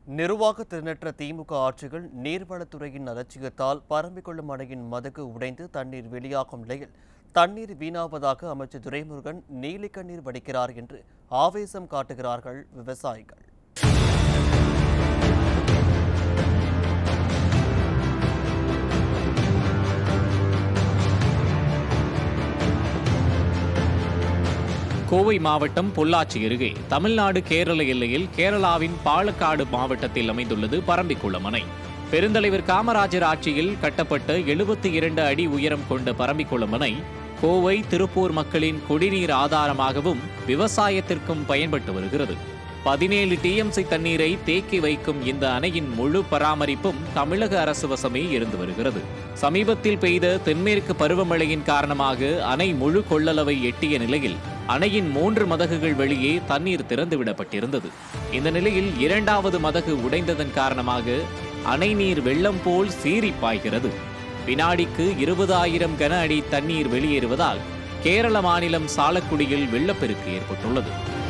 நிர்வாக திறனற்ற திமுக ஆட்சிகள் நீர்வளத்துறையின் அலட்சியத்தால் பரம்பிக்கொள்ளும் அணையின் மதகு உடைந்து தண்ணீர் வெளியாகும் நிலையில் தண்ணீர் வீணாவதாக அமைச்சர் துரைமுருகன் நீலிக்கண்ணீர் வடிக்கிறார் என்று ஆவேசம் காட்டுகிறார்கள் விவசாயிகள் கோவை மாவட்டம் பொள்ளாச்சி அருகே தமிழ்நாடு கேரள எல்லையில் கேரளாவின் பாலக்காடு மாவட்டத்தில் அமைந்துள்ளது பரம்பிக்குளம் அணை பெருந்தலைவர் காமராஜர் ஆட்சியில் கட்டப்பட்ட எழுபத்தி இரண்டு அடி உயரம் கொண்ட பரம்பிக்குளம் அணை கோவை திருப்பூர் மக்களின் குடிநீர் ஆதாரமாகவும் விவசாயத்திற்கும் பயன்பட்டு வருகிறது பதினேழு டிஎம்சி தண்ணீரை தேக்கி வைக்கும் இந்த அணையின் முழு பராமரிப்பும் தமிழக அரசு வசமே இருந்து வருகிறது சமீபத்தில் பெய்த தென்மேற்கு பருவமழையின் காரணமாக அணை முழு கொள்ளளவை எட்டிய நிலையில் அணையின் மூன்று மதகுகள் வெளியே தண்ணீர் திறந்துவிடப்பட்டிருந்தது இந்த நிலையில் இரண்டாவது மதகு உடைந்ததன் காரணமாக அணை நீர் வெள்ளம் போல் சீறி பாய்கிறது வினாடிக்கு இருபதாயிரம் கன அடி தண்ணீர் வெளியேறுவதால் கேரள மாநிலம் சாலக்குடியில் வெள்ளப்பெருக்கு ஏற்பட்டுள்ளது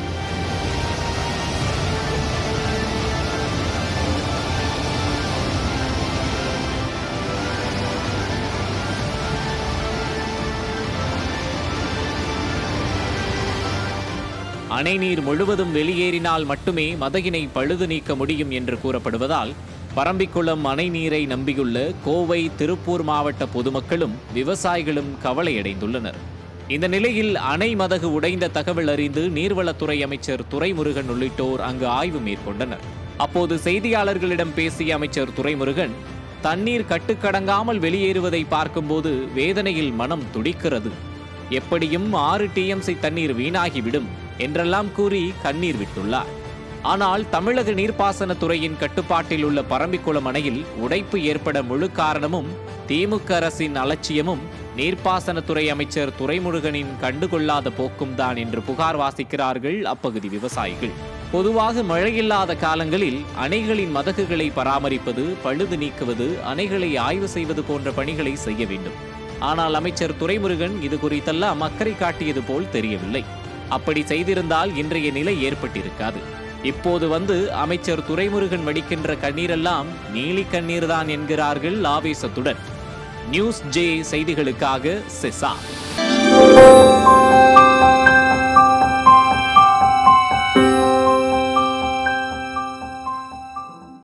அணை நீர் முழுவதும் வெளியேறினால் மட்டுமே மதகினை பழுது நீக்க முடியும் என்று கூறப்படுவதால் பரம்பிக்குளம் அணை நீரை நம்பியுள்ள கோவை திருப்பூர் மாவட்ட பொதுமக்களும் விவசாயிகளும் கவலையடைந்துள்ளனர் இந்த நிலையில் அணை மதகு உடைந்த தகவல் அறிந்து நீர்வளத்துறை அமைச்சர் துரைமுருகன் உள்ளிட்டோர் அங்கு ஆய்வு மேற்கொண்டனர் அப்போது செய்தியாளர்களிடம் பேசிய அமைச்சர் துரைமுருகன் தண்ணீர் கட்டுக்கடங்காமல் வெளியேறுவதை பார்க்கும்போது வேதனையில் மனம் துடிக்கிறது எப்படியும் ஆறு டிஎம்சி தண்ணீர் வீணாகிவிடும் என்றெல்லாம் கூறி கண்ணீர் விட்டுள்ளார் ஆனால் தமிழக நீர்ப்பாசனத் துறையின் கட்டுப்பாட்டில் உள்ள பரம்பிக்குளம் அணையில் உடைப்பு ஏற்பட முழு காரணமும் திமுக அரசின் அலட்சியமும் நீர்ப்பாசனத்துறை அமைச்சர் துரைமுருகனின் கண்டுகொள்ளாத போக்கும் தான் என்று புகார் வாசிக்கிறார்கள் அப்பகுதி விவசாயிகள் பொதுவாக மழையில்லாத காலங்களில் அணைகளின் மதகுகளை பராமரிப்பது பழுது நீக்குவது அணைகளை ஆய்வு செய்வது போன்ற பணிகளை செய்ய வேண்டும் ஆனால் அமைச்சர் துரைமுருகன் இது குறித்தெல்லாம் அக்கறை காட்டியது போல் தெரியவில்லை அப்படி செய்திருந்தால் இன்றைய நிலை ஏற்பட்டிருக்காது இப்போது வந்து அமைச்சர் துரைமுருகன் வடிக்கின்ற கண்ணீரெல்லாம் நீலி கண்ணீர்தான் என்கிறார்கள் ஆவேசத்துடன் நியூஸ் ஜே செய்திகளுக்காக செசா